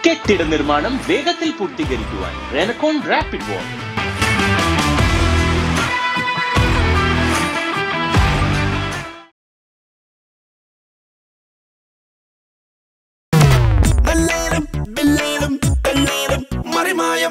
കെട്ടിട നിർമ്മാണം വേഗത്തിൽ പൂർത്തീകരിക്കുവാൻ റെനക്കോൺ റാപ്പിഡ് വോൾ ബെല്ലേലം ബെല്ലേലം ബെല്ലേലം മറിമായം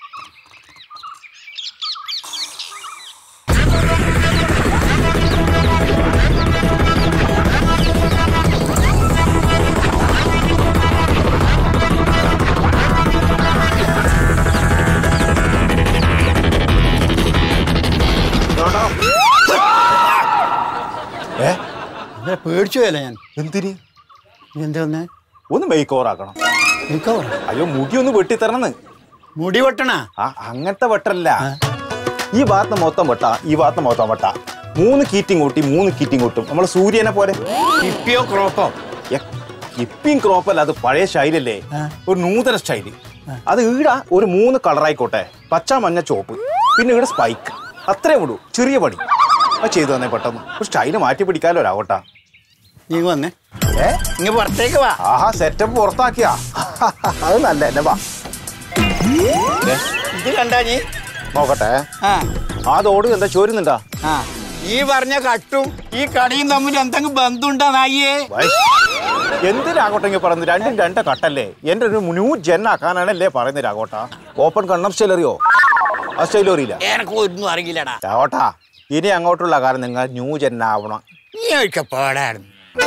ഏ ഇങ്ങനെ പേടിച്ചു പോയല്ലേ ഞാൻ എന്തിന് നീ എന്താ വന്നേ ഒന്ന് മേക്ക് ഓവർ ആക്കണം എനിക്കോ അയ്യോ മുടി ഒന്ന് വെട്ടിത്തരണെന്ന് മുടി വെട്ടണ ആ അങ്ങനത്തെ വെട്ടല്ല ഈ ഭാഗത്ത് മൊത്തം വെട്ട ഈ ഭാഗത്ത് മൊത്തം വെട്ട മൂന്ന് കീറ്റിങ് കൂട്ടി മൂന്ന് കീറ്റിങ് കൂട്ടും നമ്മൾ സൂര്യനെ പോലെ ഇപ്പിയോ ക്രോപ്പോ ഇപ്പിയും ക്രോപ്പല്ല അത് പഴയ സ്റ്റൈലല്ലേ ഒരു നൂതന സ്റ്റൈല് അത് ഈട ഒരു മൂന്ന് കളറായിക്കോട്ടെ പച്ച മഞ്ഞ ചോപ്പ് പിന്നെ ഇവിടെ സ്പൈക്ക് അത്രേ ഉള്ളൂ ചെറിയ പണി അത് ചെയ്തു തന്നെ പെട്ടെന്ന് ഒരു സ്റ്റൈല് മാറ്റി പിടിക്കാലോ രാവട്ടാ നീ ഇങ്ങ് വന്നേ ഏ ഇങ്ങ് പുറത്തേക്ക് വാ ആഹാ സെറ്റപ്പ് പുറത്താക്കിയാ അത് നല്ല എന്നെ വാ ദേ, ഇത് കണ്ടാ നീ നോക്കട്ടെ ആ ആ തോട് എന്താ ചോരുന്നുണ്ടാ ആ ഈ പറഞ്ഞ കട്ടും ഈ കടയും തമ്മിൽ എന്തെങ്കിലും ബന്ധമുണ്ടാ നായിയേ എന്തിനാകോട്ടെ പറയുന്നത് രണ്ടും രണ്ട് കട്ടല്ലേ എന്റെ ഒരു ന്യൂ ജെൻ ആക്കാനാണല്ലേ പറയുന്നത് രാഘോട്ട ഓപ്പൺ കണ്ണം സ്റ്റൈൽ അറിയോ ആ സ്റ്റൈൽ അറിയില്ല എനക്ക് ഒന്നും അറിയില്ലടാ രാഘോട്ടാ ഇനി അങ്ങോട്ടുള്ള കാര്യം നിങ്ങൾ ന്യൂ ജെൻ ആവണം നീ ഒഴിക്ക പാടായിരുന്നു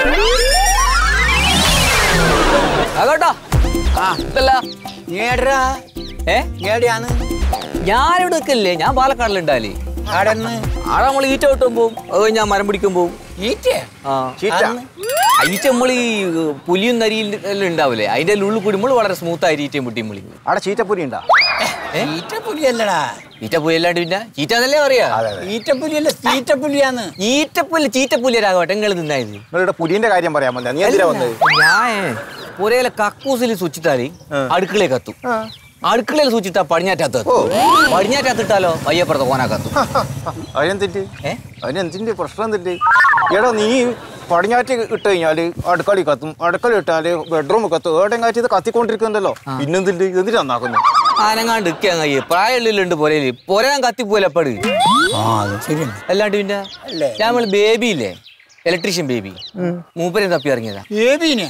ആകട്ടോ ആ ഇതല്ല നീടാ ഏ നീടിയാന്ന് ഞാനിവിടെ നിൽക്കില്ലേ ഞാൻ പാലക്കാടിലുണ്ടാലേ ആടെന്ന് ആടെ നമ്മൾ ഈറ്റ വെട്ടും പോവും അത് കഴിഞ്ഞ് ഞാൻ മരം പിടിക്കും പോവും ഈറ്റേ ആ ചീറ്റ അരിച്ച നമ്മൾ ഈ പുലിയും നരിയും എല്ലാം ഉണ്ടാവില്ലേ അതിന്റെ ഉള്ളിൽ കൂടി നമ്മൾ വളരെ സ്മൂത്ത് ആയി ഈറ്റയും മുട്ടിയും വിളി അവിടെ ചീറ്റപ്പുരി ഉണ്ടാ ഈറ്റപ്പുലിയല്ലടാ ഈറ്റ പുലി അല്ലാണ്ട് പിന്നെ ചീറ്റന്നല്ലേ പറയാ അതെ അതെ ഈറ്റപ്പുലിയല്ല തീറ്റപ്പുലിയാന്ന് ഈറ്റപ്പുല്ല് ചീറ്റപ്പുല്ലിരാകട്ടെ നിങ്ങൾ നിന്നായത് നിങ്ങളുടെ പുലിന്റെ കാര്യം പറയാൻ വന്നേ നീ എന്തിനാ വന്നത് ഞാൻ പുരയിലെ കക്കൂസിൽ സൂച്ചിട്ടാല് അടുക്കളയിൽ കത്തും അടുക്കളയിൽ സൂച്ചിട്ടാ പടിഞ്ഞാറ്റത്ത് പടിഞ്ഞാറ്റത്തിട്ടാലോ വയ്യപ്പുറത്ത് കോനാ കത്തും അതിനെന്തിട്ട് ഏ? അതിനെന്തിന്റെ പ്രശ്നം എന്തിട്ട് എടാ നീ പടിഞ്ഞാറ്റ് ഇട്ട് കഴിഞ്ഞാല് അടുക്കളി കത്തും അടുക്കള ഇട്ടാല് ബെഡ്റൂം കത്തും ഏടെ കാറ്റ് ഇത് കത്തിക്കൊണ്ടിരിക്കുന്നുണ്ടല്ലോ പിന്നെന്തിട്ട് എന്തിനാ നന്നാക്കുന്നു ആനങ്ങാണ്ട് ഇരിക്കാൻ കഴിയ പ്രായമുള്ളിലുണ്ട് പുരയില് പുര ഞാൻ കത്തിപ്പോലപ്പട് ആ അത് ശരിയാണ് അല്ലാണ്ട് പിന്നെ അല്ലേ? നമ്മൾ ബേബി ഇല്ലേ ഇലക്ട്രീഷ്യൻ ബേബി മൂപ്പരെ തപ്പി ഇറങ്ങിയതാ ഏബീനെ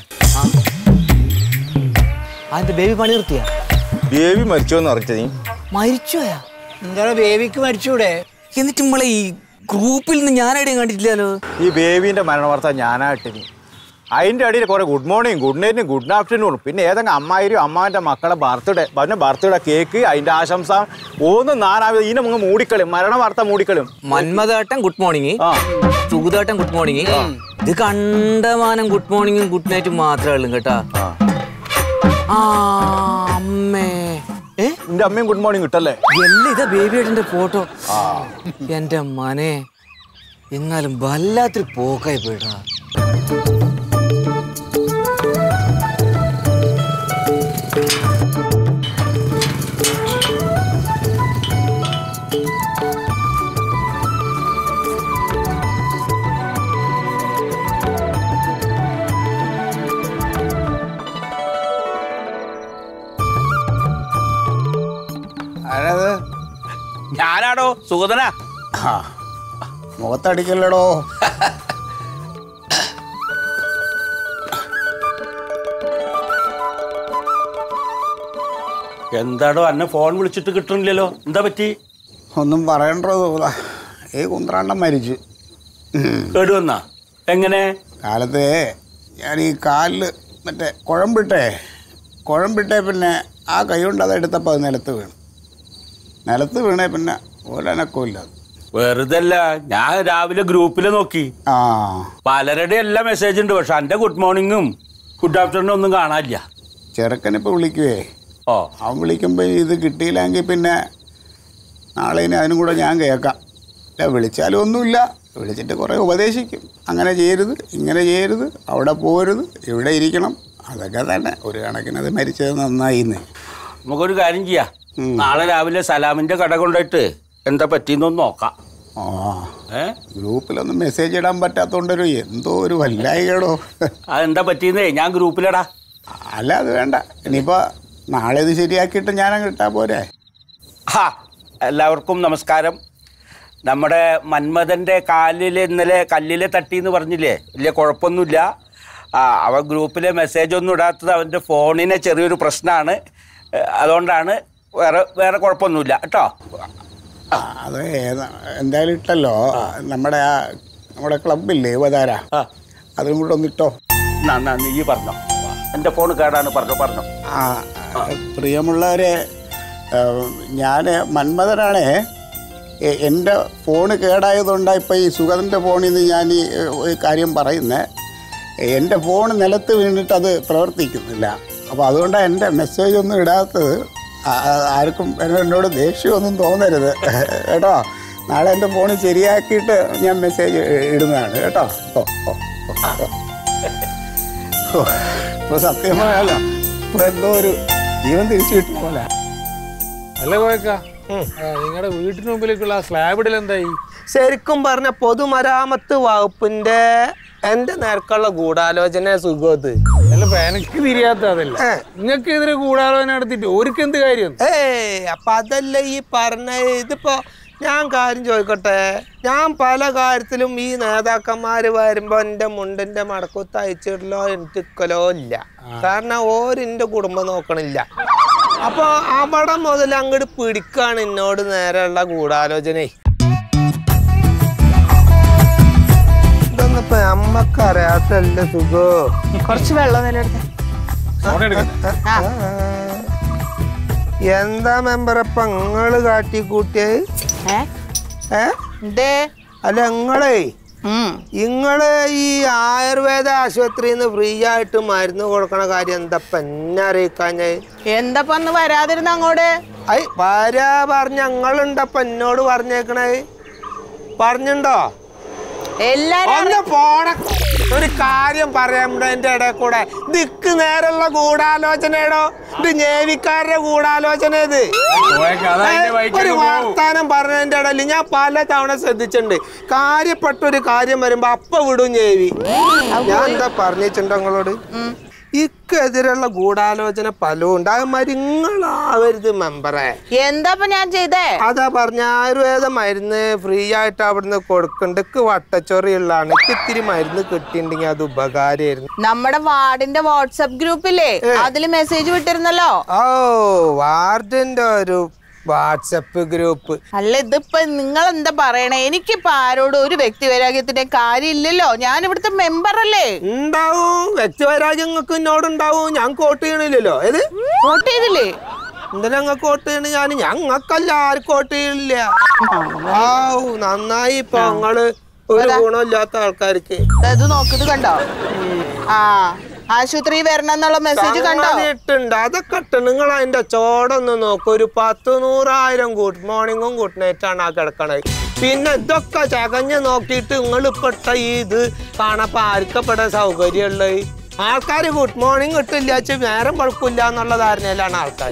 അതിന്റെ ബേബി പണി നിർത്തിയ ദേവി മരിച്ചോന്ന് അറിയിച്ച നീ മരിച്ചോയാ എന്താ ബേബിക്ക് മരിച്ചൂടെ എന്നിട്ട് നമ്മളെ ഈ ഗ്രൂപ്പിൽ നിന്ന് ഞാനെവിടെയും കണ്ടിട്ടില്ലല്ലോ ഈ ബേബിന്റെ മരണ വാർത്ത ഞാനായിട്ടിനി അതിന്റെ അടിയിൽ കുറെ ഗുഡ് മോർണിംഗ് ഗുഡ് നൈറ്റും ഗുഡ് ആഫ്റ്റർനൂണും പിന്നെ ഏതെങ്കിലും അമ്മായിരും അമ്മാവിന്റെ മക്കളെ ബർത്ത്ഡേ പിന്നെ ബർത്ത്ഡേ കേക്ക് അതിന്റെ ആശംസ ഒന്നും നാനാവിധ ഇതിനെ മുങ്ങ് മൂടിക്കളും മരണ വാർത്ത മൂടിക്കളും മന്മതേട്ടൻ ഗുഡ് മോർണിംഗ് ആ സുഗതേട്ടൻ ഗുഡ് മോർണിംഗ് ഇത് കണ്ടമാനം ഗുഡ് മോർണിംഗും ഗുഡ് നൈറ്റും മാത്രമേ ഉള്ളൂ കേട്ടാ ആ അമ്മേ ഏ നിന്റെ അമ്മയും ഗുഡ് മോർണിംഗ് കിട്ടല്ലേ എല്ലാം ഇതാ ബേബിയേട്ടന്റെ ഫോട്ടോ എന്റെ മനെ എന്നാലും വല്ലാത്തൊരു പോക്കായി പോയിട്ടാ ആരത് ഞാനാടോ സുഗതനാ ആ മുഖത്തടിക്കല്ലടോ എന്താടോ അന്നെ ഫോൺ വിളിച്ചിട്ട് കിട്ടണില്ലല്ലോ എന്താ പറ്റി ഒന്നും പറയണ്ടോ തോന്നാ ഈ കുന്ത്രാണ്ടം മരിച്ചു കേടുവന്നാ എങ്ങനെ കാലത്ത് ഞാൻ ഈ കാലിൽ മറ്റേ കുഴമ്പിട്ടേ കുഴമ്പിട്ടേ പിന്നെ ആ കൈ കൊണ്ട് അത് എടുത്തപ്പോൾ അത് നിലത്ത് വീണു നിലത്ത് വീണേ പിന്നെ ഒരനക്കമില്ല വെറുതെ അല്ല ഞാൻ രാവിലെ ഗ്രൂപ്പിൽ നോക്കി ആ പലരുടെ എല്ലാം മെസ്സേജ് ഉണ്ട് പക്ഷെ എന്റെ ഗുഡ് മോർണിംഗും ഗുഡ് ആഫ്റ്റർനൂണും ഒന്നും കാണാനില്ല ചെറുക്കനിപ്പോൾ വിളിക്കുവേ ഓ അവൻ വിളിക്കുമ്പോൾ ഇത് കിട്ടിയില്ലെങ്കിൽ പിന്നെ നാളെ ഇനി അതിനും കൂടെ ഞാൻ കേൾക്കാം ഇല്ല വിളിച്ചാലും ഒന്നുമില്ല വിളിച്ചിട്ട് കുറേ ഉപദേശിക്കും അങ്ങനെ ചെയ്യരുത് ഇങ്ങനെ ചെയ്യരുത് അവിടെ പോരുത് ഇവിടെ ഇരിക്കണം അതൊക്കെ തന്നെ ഒരു കണക്കിന് അത് മരിച്ചത് നന്നായിന്ന് നമുക്കൊരു കാര്യം ചെയ്യാം ഉം. നാളെ രാവിലെ സലാമിന്റെ കട കൊണ്ടുപോയിട്ട് എന്താ പറ്റിയെന്നൊന്ന് നോക്കാം ആ ഏ ഗ്രൂപ്പിലൊന്നും മെസ്സേജ് ഇടാൻ പറ്റാത്തോണ്ടൊരു എന്തോ ഒരു വല്ലായികേടോ അതെന്താ പറ്റിയെന്നേ ഞാൻ ഗ്രൂപ്പിലടാ അല്ല അത് വേണ്ട ഇനിയിപ്പോൾ നാളെ ഇത് ശരിയാക്കിയിട്ട് ഞാനങ്ങ് ഇട്ടാ പോരെ ഹാ എല്ലാവർക്കും നമസ്കാരം നമ്മുടെ മന്മഥൻ്റെ കാലിൽ ഇന്നലെ കല്ലിൽ തട്ടി എന്ന് പറഞ്ഞില്ലേ വലിയ കുഴപ്പമൊന്നുമില്ല ആ അവൻ ഗ്രൂപ്പിലെ മെസ്സേജ് ഒന്നും ഇടാത്തത് അവൻ്റെ ഫോണിന് ചെറിയൊരു പ്രശ്നമാണ് ഏഹ്, അതുകൊണ്ടാണ് വേറെ വേറെ കുഴപ്പമൊന്നുമില്ല കേട്ടോ ആ, അത് ഏതാ- എന്തായാലും ഇട്ടല്ലോ നമ്മുടെ ആ നമ്മുടെ ക്ലബില്ലേ യുവതാര ആ. അതും കൂടെ ഒന്നിട്ടോ എന്നാ എന്നാ നീ പറഞ്ഞോ എൻ്റെ ഫോൺ കേടാണ് പറഞ്ഞോ പറഞ്ഞോ ആ പ്രിയമുള്ളവരെ ഞാൻ മന്മഥനാണേ എ- എൻ്റെ ഫോണ് കേടായതുകൊണ്ടാണ് ഇപ്പോൾ ഈ സുഗതൻ്റെ ഫോണിൽ നിന്ന് ഞാൻ ഈ ഏ, ഒരു കാര്യം പറയുന്നത് എൻ്റെ ഫോൺ നിലത്ത് വീണിട്ട് അത് പ്രവർത്തിക്കുന്നില്ല അപ്പോൾ അതുകൊണ്ടാണ് എൻ്റെ മെസ്സേജ് ഒന്നും ഇടാത്തത് ആ- ആ- ആർക്കും എന്നെ- എന്നോട് ദേഷ്യമൊന്നും തോന്നരുത് കേട്ടോ നാളെ എൻ്റെ ഫോൺ ശരിയാക്കിയിട്ട് ഞാൻ മെസ്സേജ് ഇടുന്നതാണ് കേട്ടോ ഓ ഓ ഓ, ഓ ഓ, ഇപ്പൊ സത്യം പറയാലോ ഇപ്പൊ എന്തോ ഒരു ജീവൻ തിരിച്ചു കിട്ടിയ പോലെ അല്ല കോയക്ക നിങ്ങളുടെ വീട്ടിന് മുമ്പിലേക്കുള്ള സ്ലാബ് ഇടൽ എന്തായി ശരിക്കും പറഞ്ഞ പൊതുമരാമത്ത് വകുപ്പിന്റെ എന്റെ നേർക്കുള്ള ഗൂഢാലോചന സുഖത് അല്ല ഇപ്പൊ എനക്ക് തിരിയാത്ത അതല്ല നിങ്ങൾക്ക് എതിരെ കൂടാലോചന നടത്തിയിട്ട് ഓർക്ക് എന്ത് കാര്യം ഏ അപ്പൊ അതല്ല ഈ പറഞ്ഞ ഇതിപ്പോ ഞാൻ കാര്യം ചോദിക്കട്ടെ ഞാൻ പല കാര്യത്തിലും ഈ നേതാക്കന്മാര് വരുമ്പോ എന്റെ മുണ്ടിന്റെ മടക്കുത്ത് അയച്ചിടലോ എനിക്കലോ ഇല്ല കാരണം ഓരിന്റെ കുടുംബം നോക്കണില്ല അപ്പൊ അവിടെ മുതൽ അങ്ങോട്ട് പിടിക്കാണ് എന്നോട് നേരെയുള്ള ഗൂഢാലോചനയെ ഇതൊന്നും ഇപ്പൊ അമ്മക്കറിയാത്തല്ല സുഖോ കുറച്ച് വെള്ളം തന്നെ എടുത്തേ ആ എന്താ മെമ്പറപ്പ ഇങ്ങള് കാട്ടി കൂട്ടിയത് ഏ ഏ എന്തേ അല്ല ഇങ്ങളേ ഉം ഇങ്ങള് ഈ ആയുർവേദ ആശുപത്രിയിൽ നിന്ന് ഫ്രീ ആയിട്ട് മരുന്ന് കൊടുക്കണ കാര്യം എന്താ എന്നെ അറിയിക്കാഞ്ഞ് എന്താ ഒന്ന് വരാതിരുന്ന അങ്ങോട്ട് ഐ ഭാര്യ പറഞ്ഞ ഞങ്ങളുണ്ടപ്പ എന്നോട് പറഞ്ഞേക്കണേ പറഞ്ഞിണ്ടോ എല്ലാരും ഒന്ന് പോട ഒരു കാര്യം പറയാൻ എന്റെ ഇടയിൽ കൂടെ ദിക്ക് നേരെയുള്ള ഗൂഢാലോചനയുടെ ഇത് നേവിക്കാരുടെ ഗൂഢാലോചന ഇത് കോയക്ക അതതിന്റെ ഒരു വഴിക്കൊക്കെ പോവും വർത്താനം പറഞ്ഞതിന്റെ ഇടയിൽ ഞാൻ പല തവണ ശ്രദ്ധിച്ചിട്ടുണ്ട് കാര്യപ്പെട്ട ഒരു കാര്യം വരുമ്പോ അപ്പ വിടും നേവി ഞാൻ എന്താ പറഞ്ഞിട്ടുണ്ടോ നിങ്ങളോട് ഇക്കെതിരുള്ള ഗൂഢാലോചന പലവും ഉണ്ട് അത് മരുങ്ങളാവരുത് മെമ്പറെ എന്താ ഇപ്പൊ ഞാൻ ചെയ്തേ അതാ പറഞ്ഞ ആയുർവേദ മരുന്ന് ഫ്രീ ആയിട്ട് അവിടുന്ന് കൊടുക്കുന്നുണ്ട് ഇക്ക് വട്ടച്ചൊറിയുള്ളതാണ് ഇക്ക് ഇത്തിരി മരുന്ന് കിട്ടിയിട്ടുണ്ടെങ്കിൽ അത് ഉപകാരമായിരുന്നു നമ്മുടെ വാർഡിന്റെ വാട്സപ്പ് ഗ്രൂപ്പില്ലേ അതില് മെസ്സേജ് വിട്ടിരുന്നല്ലോ ഓ വാർഡിന്റെ ഒരു വാട്സപ്പ് ഗ്രൂപ്പ് അല്ല ഇതിപ്പോ നിങ്ങൾ എന്താ പറയണേ എനിക്കിപ്പോ ആരോടും ഒരു വ്യക്തി വൈരാഗ്യത്തിന്റെ കാര്യമില്ലല്ലോ ഞാൻ ഇവിടുത്തെ മെമ്പർ അല്ലേ ഉണ്ടാവും വ്യക്തിവൈരാഗ്യങ്ങൾക്ക് എന്നോടുണ്ടാവും ഞാൻ കോട്ട് ചെയ്യണില്ലല്ലോ ഏത് വോട്ട് ചെയ്തില്ലേ എന്തിനാ ഞങ്ങൾക്ക് കോട്ട് ചെയ്യണ ഞാൻ ഞങ്ങൾക്കല്ല ആരും കോട്ട് ചെയ്യണില്ല ആവൂ നന്നായി ഇപ്പൊ നിങ്ങള് ഒരു ഗുണമില്ലാത്ത ആൾക്കാർക്ക് ദാ ഇത് നോക്കിത് കണ്ടോ ആ ആശുപത്രി വരണം എന്നുള്ള മെസ്സേജ് കണ്ടോ ഇട്ടുണ്ട് അതൊക്കെ ഇട്ട് നിങ്ങൾ അതിന്റെ ചോടൊന്ന് നോക്കൂ ഒരു പത്ത് നൂറായിരം ഗുഡ് മോർണിംഗും ഗുഡ് നൈറ്റ് ആണ് ആ കിടക്കണത് പിന്നെ ഇതൊക്കെ ചകഞ്ഞ് നോക്കിയിട്ട് നിങ്ങൾ ഇപ്പെട്ട ഈ ഇത് കാണപ്പോ ആർക്കപ്പെടാൻ സൗകര്യമുള്ളത് ആൾക്കാർ ഗുഡ് മോർണിംഗ് കിട്ടില്ല വെച്ച് നേരം പഴക്കില്ല എന്നുള്ള ധാരണയിലാണ് ആൾക്കാർ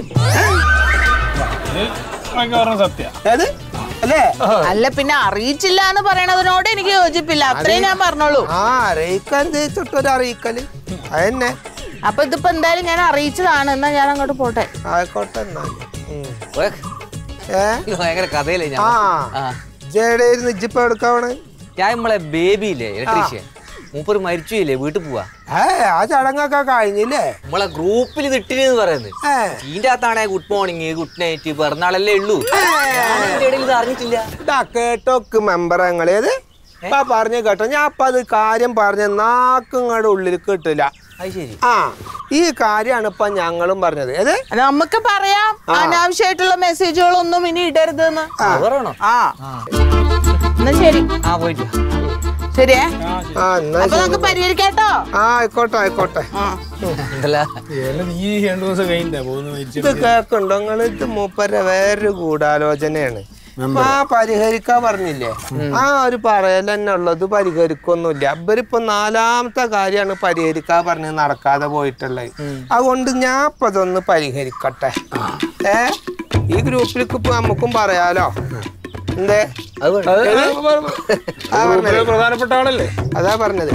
പറഞ്ഞ സത്യ ഏത് അല്ലേ അല്ല പിന്നെ അറിയിച്ചില്ല എന്ന് പറയണതിനോട് എനിക്ക് യോജിപ്പില്ല അത്രയും ഞാൻ പറഞ്ഞോളൂ ആ അറിയിക്കാൻ തേച്ചിട്ടൊരു അറിയിക്കല് അതന്നെ അപ്പൊ ഇതിപ്പോ എന്തായാലും ഞാൻ അറിയിച്ചതാണ് എന്നാ ഞാൻ അങ്ങോട്ട് പോട്ടെ ആയിക്കോട്ടെ എന്നാല് ഉം. കോയക്ക, ഏ ഇത് ഭയങ്കര കഥയില്ലേ ഞാൻ ആ ആ. ജേടായിരുന്നു ഇജ്ജിപ്പോ എടുക്കാവണ് ഞാൻ നമ്മളെ ബേബി ഇല്ലേ ഇലക്ട്രീഷ്യൻ മൂപ്പര് മരിച്ചു ഇല്ലേ വീട്ടിൽ പോവാ ഏ ആ ചടങ്ങൊക്കെ കഴിഞ്ഞില്ലേ നമ്മളെ ഗ്രൂപ്പിൽ ഇത് ഇട്ടില്ലെന്ന് പറയുന്നത് ഏ ഇതിന്റെ അകത്താണെ ഗുഡ് മോർണിംഗ് ഗുഡ് നൈറ്റ് പിറന്നാളല്ലേ ഉള്ളൂ ഞാൻ ഇതിന്റെ ഇടയിൽ ഇത് അറിഞ്ഞിട്ടില്ല ഇതാ കേട്ടോക്ക് മെമ്പർ ഞങ്ങളേത് ഇപ്പൊ പറഞ്ഞു കേട്ടോ ഞാൻ അപ്പൊ അത് കാര്യം പറഞ്ഞ നാക്കിങ്ങടെ ഉള്ളിൽ കിട്ടില്ല അത് ശരി ആ ഈ കാര്യമാണ് ഇപ്പൊ ഞങ്ങളും പറഞ്ഞത് ഏത് അത് നമുക്ക് പറയാം അനാവശ്യമായിട്ടുള്ള മെസ്സേജുകളൊന്നും ഇനി ഇടരുതെന്ന് പറയണോ ആ എന്നാ ശരി ആ പോയിട്ട് വാ. ശരിയേ ആ എന്നാ അപ്പൊ നമുക്ക് പരിഹരിക്കാട്ടോ ആ ആയിക്കോട്ടെ ആയിക്കോട്ടെ ആ എന്തല്ല നീ രണ്ടു ദിവസം കഴിഞ്ഞ പോകുന്ന മരിച്ചു ഇത് കേക്കുണ്ടോ നിങ്ങൾ ഇത് മൂപ്പര വേറൊരു ഗൂഢാലോചനയാണ് അപ്പൊ ആ പരിഹരിക്കാൻ പറഞ്ഞില്ലേ ആ ഒരു പറയൽ തന്നെ ഉള്ളത് പരിഹരിക്കൊന്നുമില്ല ഇവരിപ്പോ നാലാമത്തെ കാര്യമാണ് പരിഹരിക്കാൻ പറഞ്ഞ് നടക്കാതെ പോയിട്ടുള്ളത് അതുകൊണ്ട് ഞാൻ ഇപ്പൊ ഇതൊന്ന് പരിഹരിക്കട്ടെ ഏ ഈ ഗ്രൂപ്പിലേക്ക് ഇപ്പൊ നമുക്കും പറയാലോ എന്തേ അത് വേണ്ട. ആ പറഞ്ഞത് പ്രധാനപ്പെട്ട ആളല്ലേ അതാ പറഞ്ഞത്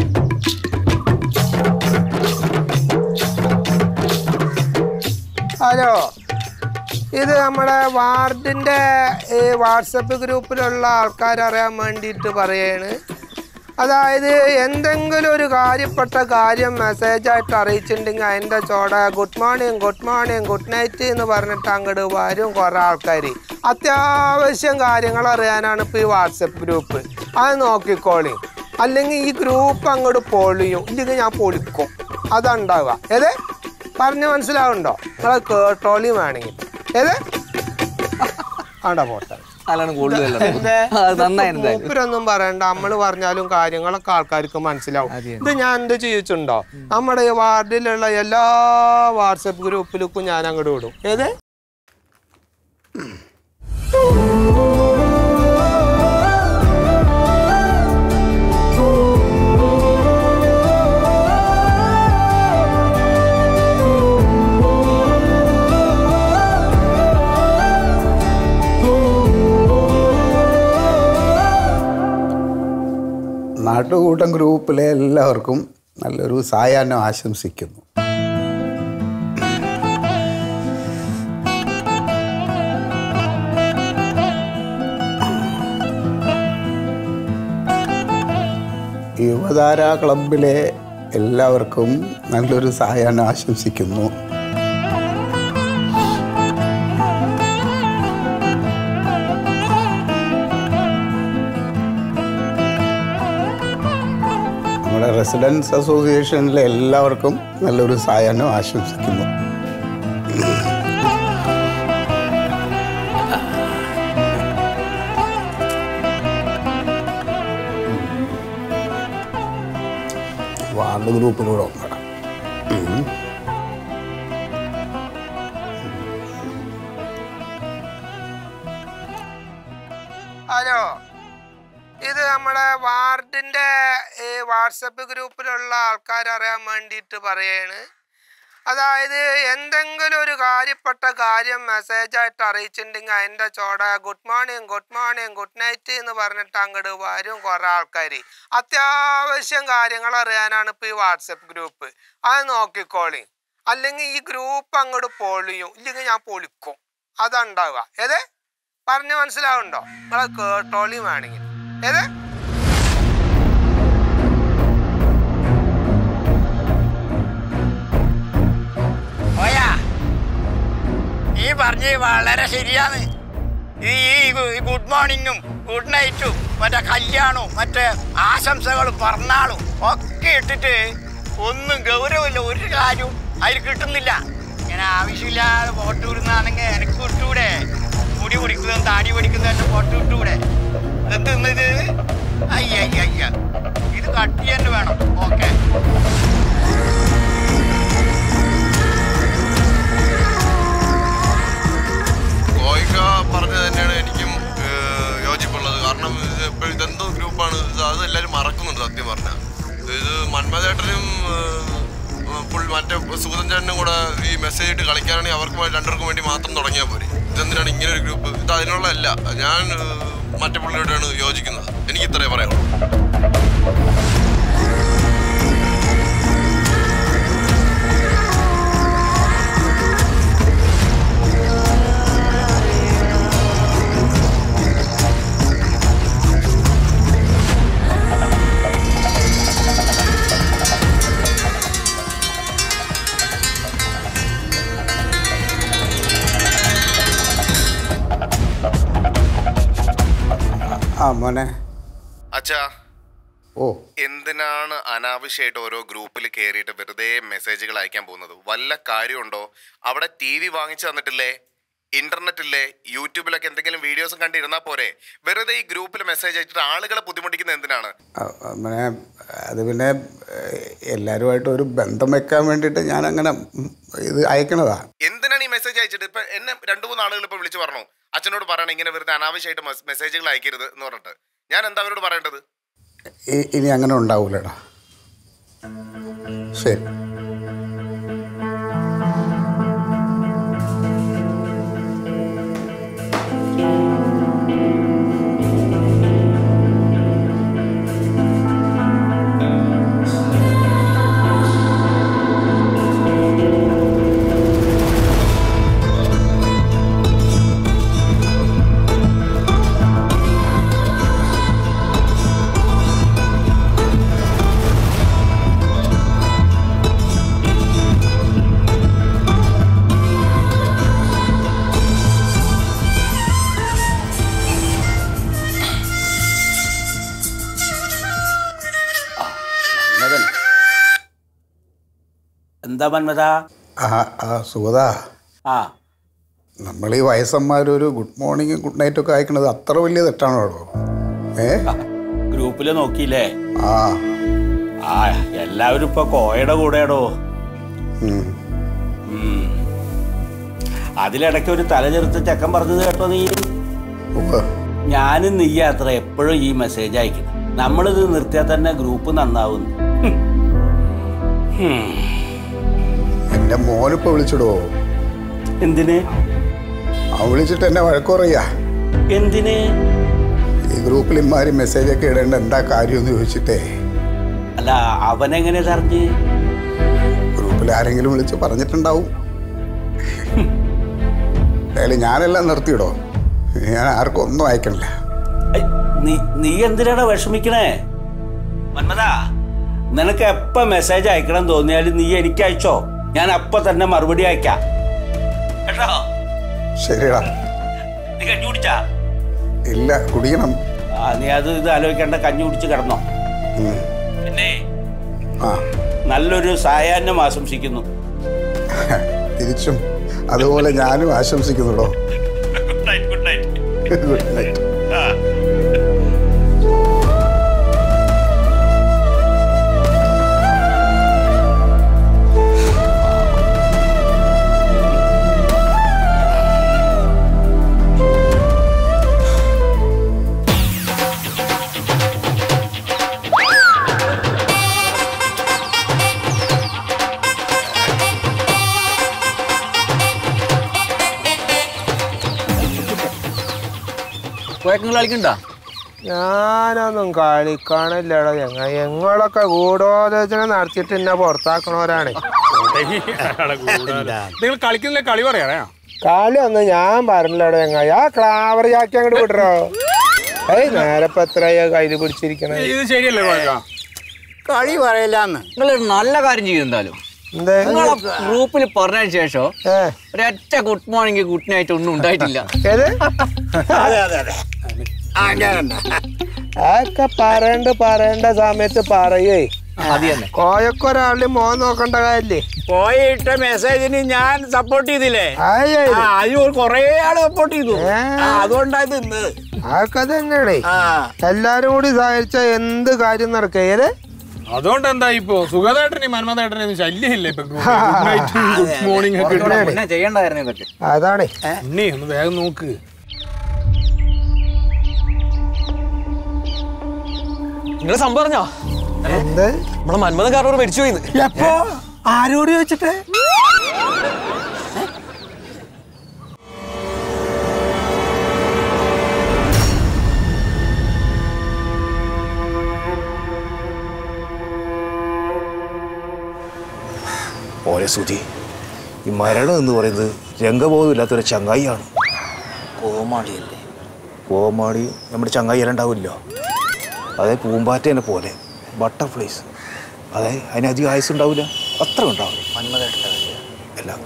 ഹലോ ഇത് നമ്മുടെ വാർഡിൻ്റെ ഈ വാട്സപ്പ് ഗ്രൂപ്പിലുള്ള ആൾക്കാർ അറിയാൻ വേണ്ടിയിട്ട് പറയാണ് അതായത് എന്തെങ്കിലും ഒരു കാര്യപ്പെട്ട കാര്യം മെസ്സേജായിട്ട് അറിയിച്ചിട്ടുണ്ടെങ്കിൽ അതിൻ്റെ ചോട good morning good morning good night എന്ന് പറഞ്ഞിട്ട് അങ്ങോട്ട് വരും കുറേ ആൾക്കാർ അത്യാവശ്യം കാര്യങ്ങൾ അറിയാനാണ് ഇപ്പോൾ ഈ വാട്സപ്പ് ഗ്രൂപ്പ് അത് നോക്കിക്കോളി അല്ലെങ്കിൽ ഈ ഗ്രൂപ്പ് അങ്ങോട്ട് പൊളിയും ഇല്ലെങ്കിൽ ഞാൻ പൊളിക്കും അതുണ്ടാവുക ഏത് പറഞ്ഞ് മനസ്സിലാവുണ്ടോ നിങ്ങൾ കേട്ടോളി വേണമെങ്കിൽ ഏത് ആണ്ടാ പോട്ടെ അതാണ് കൂടുതൽ നന്നായി എന്തായാലും മൂപ്പരൊന്നും പറയണ്ട നമ്മൾ പറഞ്ഞാലും കാര്യങ്ങളൊക്കെ ആൾക്കാർക്ക് മനസ്സിലാവും ഇത് ഞാൻ എന്ത് ചെയ്യിച്ചുണ്ടോ നമ്മുടെ ഈ വാർഡിലുള്ള എല്ലാ വാട്സപ്പ് ഗ്രൂപ്പിലേക്കും ഞാൻ അങ്ങോട്ട് വിടും ഏത് നാട്ടുകൂട്ടം ഗ്രൂപ്പിലെ എല്ലാവർക്കും നല്ലൊരു സായാഹ്നം ആശംസിക്കുന്നു യുവതാര ക്ലബിലെ എല്ലാവർക്കും നല്ലൊരു സായാഹ്നം ആശംസിക്കുന്നു നമ്മുടെ റെസിഡൻസ് അസോസിയേഷനിലെ എല്ലാവർക്കും നല്ലൊരു സായാഹ്നം ആശംസിക്കുന്നു വാർഡ് ഗ്രൂപ്പിലൂടെ ഒന്നടാം ഹലോ ഇത് നമ്മുടെ വാർഡിന്റെ ഈ വാട്സപ്പ് ഗ്രൂപ്പിലുള്ള ആൾക്കാർ അറിയാൻ വേണ്ടിയിട്ട് പറയാണ് അതായത് എന്തെങ്കിലും ഒരു കാര്യപ്പെട്ട കാര്യം മെസ്സേജായിട്ട് അറിയിച്ചിട്ടുണ്ടെങ്കിൽ അതിൻ്റെ ചോട good morning good morning good night എന്ന് പറഞ്ഞിട്ട് അങ്ങോട്ട് വരും കുറേ ആൾക്കാർ അത്യാവശ്യം കാര്യങ്ങൾ അറിയാനാണ് ഇപ്പോൾ ഈ വാട്സപ്പ് ഗ്രൂപ്പ് അത് നോക്കിക്കോളി അല്ലെങ്കിൽ ഈ ഗ്രൂപ്പ് അങ്ങോട്ട് പൊളിയും ഇല്ലെങ്കിൽ ഞാൻ പൊളിക്കും അതുണ്ടാവുക ഏത് പറഞ്ഞ് മനസ്സിലാവുണ്ടോ നിങ്ങൾ കേട്ടോളി വേണമെങ്കിൽ ഏത് ഓയാ ഈ പറഞ്ഞ് വളരെ ശരിയാണ് ഈ ഈ ഗുഡ് മോർണിംഗും ഗുഡ് നൈറ്റും മറ്റേ കല്യാണവും മറ്റേ ആശംസകളും പിറന്നാളും ഒക്കെ ഇട്ടിട്ട് ഒന്നും ഗൗരവമില്ല ഒരു കാര്യവും അതിൽ കിട്ടുന്നില്ല ഇങ്ങനെ ആവശ്യമില്ലാതെ ഫോട്ടോ ഇടുന്നാണെങ്കിൽ എനിക്ക് ഇട്ടൂടെ മുടി പിടിക്കുന്നതും താടി പിടിക്കുന്നതും ഫോട്ടോ ഇട്ടൂടെ എന്ത് ഇത് അയ്യ അയ്യ അയ്യ ഇത് കട്ടി തന്നെ വേണം ഓക്കെ ഗോയിക്ക പറഞ്ഞത് തന്നെയാണ് എനിക്കും ഏഹ്, യോജിപ്പുള്ളത് കാരണം ഇത് ഇപ്പോൾ ഇതെന്തോ ഗ്രൂപ്പാണ് ഇത് അത് എല്ലാവരും മറക്കുന്നുണ്ട് സത്യം പറഞ്ഞാൽ ഇത് മന്മതേട്ടനും ഏഹ്, പുൾ മറ്റേ സുഗതൻ ചേട്ടനും കൂടെ ഈ മെസ്സേജ് ഇട്ട് കളിക്കാനാണെങ്കിൽ അവർക്ക് വേ- രണ്ടുപേർക്കും വേണ്ടി മാത്രം തുടങ്ങിയാൽ പോരെ ഇതെന്തിനാണ് ഇങ്ങനെ ഒരു ഗ്രൂപ്പ് ഇത് അതിനുള്ളതല്ല ഞാൻ ഏഹ്, മറ്റേ പുള്ളിയോടാണ് യോജിക്കുന്നത് എനിക്ക് ഇത്രേ പറയാനുള്ളൂ ആ മോനെ അച്ഛാ ഓ എന്തിനാണ് അനാവശ്യമായിട്ട് ഓരോ ഗ്രൂപ്പിൽ കയറിയിട്ട് വെറുതെ മെസ്സേജുകൾ അയക്കാൻ പോകുന്നത് വല്ല കാര്യമുണ്ടോ അവിടെ ടി വി വാങ്ങിച്ചു തന്നിട്ടില്ലേ ഇന്റർനെറ്റ് ഇല്ലേ യൂട്യൂബിലൊക്കെ എന്തെങ്കിലും വീഡിയോസും കണ്ടിരുന്നാൽ പോരെ വെറുതെ ഈ ഗ്രൂപ്പിൽ മെസ്സേജ് അയച്ചിട്ട് ആളുകളെ ബുദ്ധിമുട്ടിക്കുന്നത് എന്തിനാണ് ആ, ആ, മോനെ അത് പിന്നെ ഏഹ്, എല്ലാവരുമായിട്ട് ഒരു ബന്ധം വെക്കാൻ വേണ്ടിയിട്ട് ഞാൻ അങ്ങനെ ഉം, ഇത് അയക്കണതാ എന്തിനാണ് ഈ മെസ്സേജ് അയച്ചിട്ട് ഇപ്പൊ എന്നെ രണ്ടു മൂന്ന് ആളുകൾ ഇപ്പൊ വിളിച്ചു പറഞ്ഞു അച്ഛനോട് പറയണം ഇങ്ങനെ വെറുതെ അനാവശ്യമായിട്ട് മെസ്സേജുകൾ അയക്കരുത് എന്ന് പറഞ്ഞിട്ട് ഞാൻ എന്താ അവരോട് പറയേണ്ടത് ഇ- ഇനി അങ്ങനെ ഉണ്ടാവൂലടാ ശരി എന്താ മന്മത ആ ആ സുഗത ആ നമ്മൾ ഈ വയസ്സന്മാരൊരു ഗുഡ് മോർണിംഗും ഗുഡ് നൈറ്റും ഒക്കെ അയക്കണത് അത്ര വലിയ തെറ്റാണോ ഏ ഗ്രൂപ്പില് നോക്കിയില്ലേ ആ ആ എല്ലാവരും ഇപ്പൊ കോയയുടെ കൂടെയാടോ ഉം. ഉം. അതിലിടയ്ക്ക് ഒരു തലചെറുത്ത് ചെക്കൻ പറഞ്ഞത് കേട്ടോ നീ ഉവ്വ്. ഞാനും നീ അത്ര എപ്പോഴും ഈ മെസ്സേജ് അയക്കണം നമ്മളിത് നിർത്തിയാൽ തന്നെ ഗ്രൂപ്പ് നന്നാവുന്നു ഹും. എൻ്റെ മോനിപ്പോൾ വിളിച്ചിടുവോ എന്തിന് ആ വിളിച്ചിട്ട് എന്നെ വഴക്കുറയ്യാ എന്തിന് ഈ ഗ്രൂപ്പിൽ ഇമാരി മെസ്സേജ് ഒക്കെ ഇടേണ്ട എന്താ കാര്യം എന്ന് ചോദിച്ചിട്ടേ അല്ല അവനെങ്ങനെ അറിഞ്ഞ് ഗ്രൂപ്പിൽ ആരെങ്കിലും വിളിച്ച് പറഞ്ഞിട്ടുണ്ടാവും ഏതായാലും ഞാനെല്ലാം നിർത്തിയിടോ ഞാൻ ആർക്കും ഒന്നും അയക്കണില്ല ഐ, നീ നീ എന്തിനാണ് വിഷമിക്കണേ മന്മതാ നിനക്ക് എപ്പ മെസ്സേജ് അയക്കണം തോന്നിയാലും നീ എനിക്ക് അയച്ചോ ഞാൻ അപ്പൊ തന്നെ മറുപടി അയക്കാം കേട്ടോ ശരിടാ നീ കഞ്ഞി കുടിച്ചാ ഇല്ല കുടിക്കണം ആ നീ അത് ഇത് ആലോചിക്കേണ്ട കഞ്ഞി കുടിച്ച് കിടന്നോ ഉം. പിന്നെ ആ നല്ലൊരു സായാഹ്നം ആശംസിക്കുന്നു തിരിച്ചും അതുപോലെ ഞാനും ആശംസിക്കുന്നുടോ good night good night good night കോയക്കങ്ങൾ കളിക്കണ്ട ഞാനൊന്നും കളിക്കാണില്ലടോ ഞങ്ങ ഞങ്ങളൊക്കെ ഗൂഢാലോചന നടത്തിയിട്ട് എന്നെ പുറത്താക്കണവരാണ് നിങ്ങൾ കളിക്കുന്നില്ല കളി പറയാ കളി ഒന്നും ഞാൻ പറഞ്ഞില്ലടോ ഞങ്ങ ആ ക്ലാവർ ചാക്കി അങ്ങോട്ട് വിടറോ ഏയ് നേരപ്പ എത്രയാ കയ്യിൽ പിടിച്ചിരിക്കണേ ഇത് ശരിയല്ലേ കോയക്ക കളി പറയില്ലാന്ന് നിങ്ങൾ നല്ല കാര്യം ചെയ്യും എന്തായാലും എന്തേ നിങ്ങളെ ഗ്രൂപ്പിൽ പറഞ്ഞതിന് ശേഷം ഏ ഒരൊറ്റ ഗുഡ് മോർണിംഗ് ഗുഡ് നൈറ്റ് ഒന്നും ഉണ്ടായിട്ടില്ല ഏത് അതെ അതെ അതെ അങ്ങനെ അതൊക്കെ പറയണ്ട പറയേണ്ട സമയത്ത് പറയേ അത് തന്നെ കോയക്കൊരാളിൽ മോൻ നോക്കണ്ട കാര്യല്ലേ പോയിട്ട മെസ്സേജിന് ഞാൻ സപ്പോർട്ട് ചെയ്തില്ലേ ആയി ആ, അതിന് കൊറേ ആള് സപ്പോർട്ട് ചെയ്തു ഏ. ആ, അതുകൊണ്ടായത് ഇന്ന് അതൊക്കെ തന്നെയാണേ ആ എല്ലാരും കൂടി സഹായിച്ച എന്ത് കാര്യം നടക്കേ അതുകൊണ്ട് എന്താ ഇപ്പോ സുഖതായിട്ടനെ മന്മതായിട്ടനെ ശല്യമില്ല ഇപ്പൊ ഗുഡ് നൈറ്റ് ഗുഡ് മോർണിംഗ് ഒക്കെ ഇട്ട്. പിന്നെ ചെയ്യണ്ടായിരുന്നു ഇതൊക്കെ അതാണേ ഉണ്ണി ഒന്ന് വേഗം നോക്ക് നിങ്ങൾ സംഭവം പറഞ്ഞോ എന്ത് നമ്മളെ മന്മഥൻ കാരണം മരിച്ചു പോയിന്ന് എപ്പോ ആരോട് ചോദിച്ചിട്ട് ഓരെ സുധി ഈ മരണം എന്ന് പറയുന്നത് രംഗബോധമില്ലാത്തൊരു ചങ്ങായിയാണ് കോമാളിയല്ലേ കോമാടി നമ്മുടെ ചങ്ങായി എല്ലാം ഉണ്ടാവില്ലോ അതെ പൂമ്പാറ്റേനെ പോലെ ബട്ടർഫ്ലൈസ് അതെ അതിനധികം ആയുസ് ഉണ്ടാവില്ല അത്ര ഉണ്ടാവില്ല എല്ലാം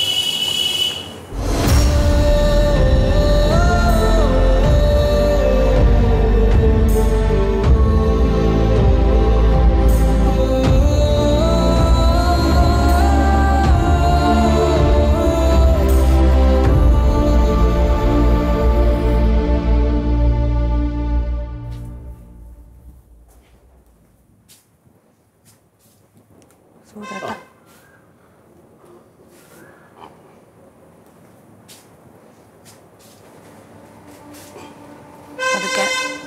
അതൊക്കെ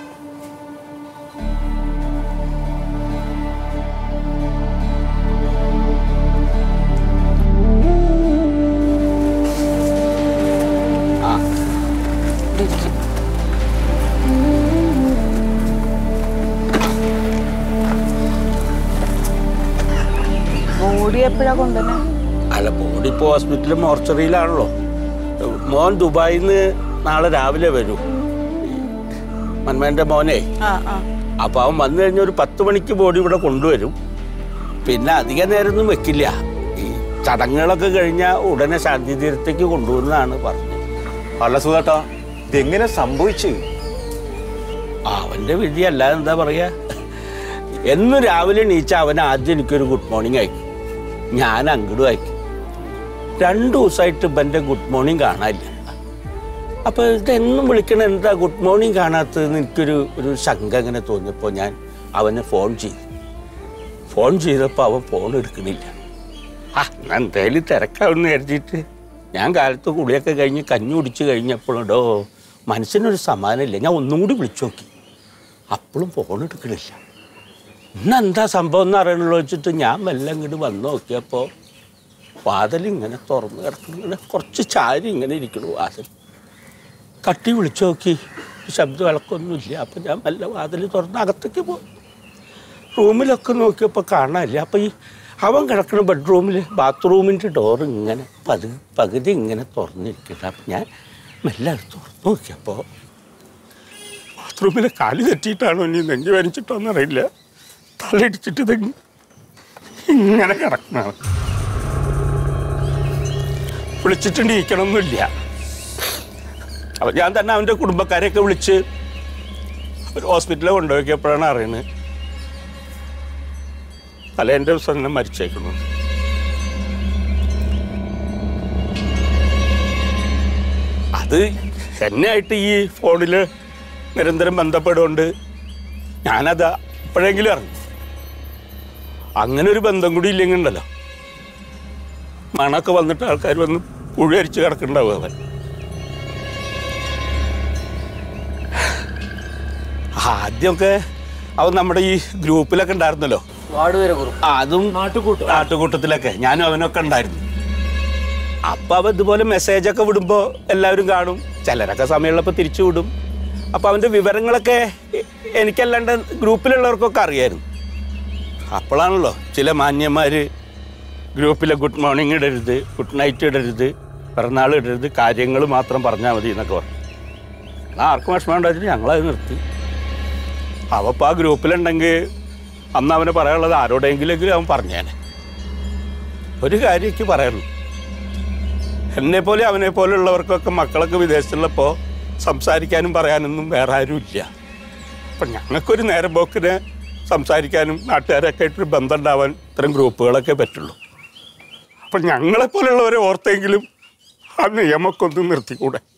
ബോഡി എപ്പോഴാ കൊണ്ടുവന്നെ അല്ല ബോഡി ഇപ്പോൾ ഹോസ്പിറ്റലിൽ മോർച്ചറിയിലാണല്ലോ മോൻ ദുബായിൽ നിന്ന് നാളെ രാവിലെ വരും മന്മേൻ്റെ മോനെ ആ ആ അപ്പോൾ അവൻ വന്നു കഴിഞ്ഞാൽ ഒരു പത്ത് മണിക്ക് ബോഡി ഇവിടെ കൊണ്ടുവരും പിന്നെ അധിക നേരമൊന്നും വെക്കില്ല ഈ ചടങ്ങുകളൊക്കെ കഴിഞ്ഞാൽ ഉടനെ ശാന്തി തീരത്തേക്ക് കൊണ്ടുവന്നതാണ് പറഞ്ഞത് അല്ല സുധാട്ടാ ഇതെങ്ങനെ സംഭവിച്ചു അവൻ്റെ വിധി അല്ലാതെ എന്താ പറയാ എന്നും രാവിലെ എണീച്ച അവൻ ആദ്യം എനിക്കൊരു ഗുഡ് മോർണിംഗ് അയക്കും ഞാൻ അങ്ങോട്ടും അയക്കും രണ്ടു ദിവസമായിട്ട് ഇവൻ്റെ ഗുഡ് മോർണിംഗ് കാണാനില്ല അപ്പോൾ ഇതെന്നും വിളിക്കണ എന്താ ഗുഡ് മോർണിംഗ് കാണാത്തതെന്ന് എനിക്കൊരു ഒരു ശങ്ക ഇങ്ങനെ തോന്നിയപ്പോൾ ഞാൻ അവനെ ഫോൺ ചെയ്തു ഫോൺ ചെയ്തപ്പോൾ അവൻ ഫോൺ എടുക്കണില്ല ആ ഞാൻ എന്തായാലും തിരക്കാവെന്ന് കരുതിയിട്ട് ഞാൻ കാലത്ത് കുളിയൊക്കെ കഴിഞ്ഞ് കഞ്ഞി കുടിച്ച് കഴിഞ്ഞപ്പോഴോ മനസ്സിനൊരു സമാനമില്ല ഞാൻ ഒന്നും കൂടി വിളിച്ചു നോക്കി അപ്പോഴും ഫോൺ എടുക്കണില്ല ഇന്നെന്താ സംഭവം എന്ന് അറിയണല്ലോ വെച്ചിട്ട് ഞാൻ മെല്ലെ ഇങ്ങോട്ട് വന്ന് നോക്കിയപ്പോൾ വാതിൽ ഇങ്ങനെ തുറന്ന് കിടക്കുന്നു ഇങ്ങനെ കുറച്ച് ചാരി ഇങ്ങനെ ഇരിക്കണു വാതിൽ തട്ടി വിളിച്ചു നോക്കി ശബ്ദം വിളക്കൊന്നുമില്ല അപ്പം ഞാൻ മെല്ലെ വാതിൽ തുറന്ന് അകത്തേക്ക് പോയി റൂമിലൊക്കെ നോക്കിയപ്പോൾ കാണാനില്ല അപ്പം ഈ അവൻ കിടക്കുന്ന ബെഡ്റൂമിൽ ബാത്റൂമിൻ്റെ ഡോർ ഇങ്ങനെ പതു പകുതി ഇങ്ങനെ തുറന്നിരിക്കട്ടെ അപ്പം ഞാൻ മെല്ലെ അത് തുറന്ന് നോക്കിയപ്പോൾ ബാത്റൂമിലെ കാല് തെറ്റിയിട്ടാണോ ഇനി നെഞ്ച് വരച്ചിട്ടോന്ന് അറിയില്ല തലയിടിച്ചിട്ട് ഇത് ഇങ്ങനെ കിടക്കുന്നതാണ് വിളിച്ചിട്ട് നീക്കണമൊന്നുമില്ല അപ്പം ഞാൻ തന്നെ അവൻ്റെ കുടുംബക്കാരെയൊക്കെ വിളിച്ച് ഒരു ഹോസ്പിറ്റലിൽ കൊണ്ടുപോക്കിയപ്പോഴാണ് അറിയുന്നത് തലേൻ്റെ ദിവസം തന്നെ മരിച്ചേക്കുന്നു അത് എന്നെയായിട്ട് ഈ ഫോണിൽ നിരന്തരം ബന്ധപ്പെടുകൊണ്ട് ഞാനത് ഇപ്പോഴെങ്കിലും അറിഞ്ഞു അങ്ങനെ ഒരു ബന്ധം കൂടി ഇല്ലെങ്കിൽ ഉണ്ടല്ലോ മണമൊക്കെ വന്നിട്ട് ആൾക്കാർ വന്ന് പുഴയരിച്ച് കിടക്കുന്നുണ്ടാവും അവൻ ആദ്യമൊക്കെ അവൻ നമ്മുടെ ഈ ഗ്രൂപ്പിലൊക്കെ ഉണ്ടായിരുന്നല്ലോ വാടുവരെ കുറുപ്പ് ആ, അതും നാട്ടുകൂട്ട നാട്ടുകൂട്ടത്തിലൊക്കെ ഞാനും അവനൊക്കെ ഉണ്ടായിരുന്നു അപ്പൊ അവൻ ഇതുപോലെ മെസ്സേജൊക്കെ വിടുമ്പോൾ എല്ലാവരും കാണും ചിലരൊക്കെ സമയമുള്ളപ്പോൾ തിരിച്ചു വിടും അപ്പൊ അവന്റെ വിവരങ്ങളൊക്കെ എ- എനിക്കല്ലാണ്ട് ഗ്രൂപ്പിലുള്ളവർക്കൊക്കെ അറിയായിരുന്നു അപ്പോഴാണല്ലോ ചില മാന്യന്മാര് ഗ്രൂപ്പിലെ ഗുഡ് മോർണിംഗ് ഇടരുത് ഗുഡ് നൈറ്റ് ഇടരുത് പിറന്നാൾ ഇടരുത് കാര്യങ്ങൾ മാത്രം പറഞ്ഞാൽ മതി എന്നൊക്കെ പറഞ്ഞു എന്നാൽ ആർക്കും വിഷമം ഉണ്ടായിട്ട് ഞങ്ങളത് നിർത്തി അവപ്പോൾ ആ ഗ്രൂപ്പിലുണ്ടെങ്കിൽ അന്ന് അവന് പറയാനുള്ളത് ആരോടെങ്കിലെങ്കിലും അവൻ പറഞ്ഞേനെ ഒരു കാര്യം എനിക്ക് പറയുള്ളൂ എന്നെ പോലെ അവനെ പോലെ ഉള്ളവർക്കൊക്കെ മക്കളൊക്കെ വിദേശത്തുള്ളപ്പോൾ സംസാരിക്കാനും പറയാനൊന്നും വേറെ ആരും ഇല്ല അപ്പം ഞങ്ങൾക്കൊരു നേരം പോക്കിന് സംസാരിക്കാനും നാട്ടുകാരൊക്കെ ആയിട്ടൊരു ബന്ധം ഉണ്ടാവാൻ ഇത്തരം ഗ്രൂപ്പുകളൊക്കെ പറ്റുള്ളൂ അപ്പം ഞങ്ങളെപ്പോലുള്ളവരെ ഓർത്തെങ്കിലും ആ നിയമമൊക്കെ ഒന്ന് നിർത്തിക്കൂടെ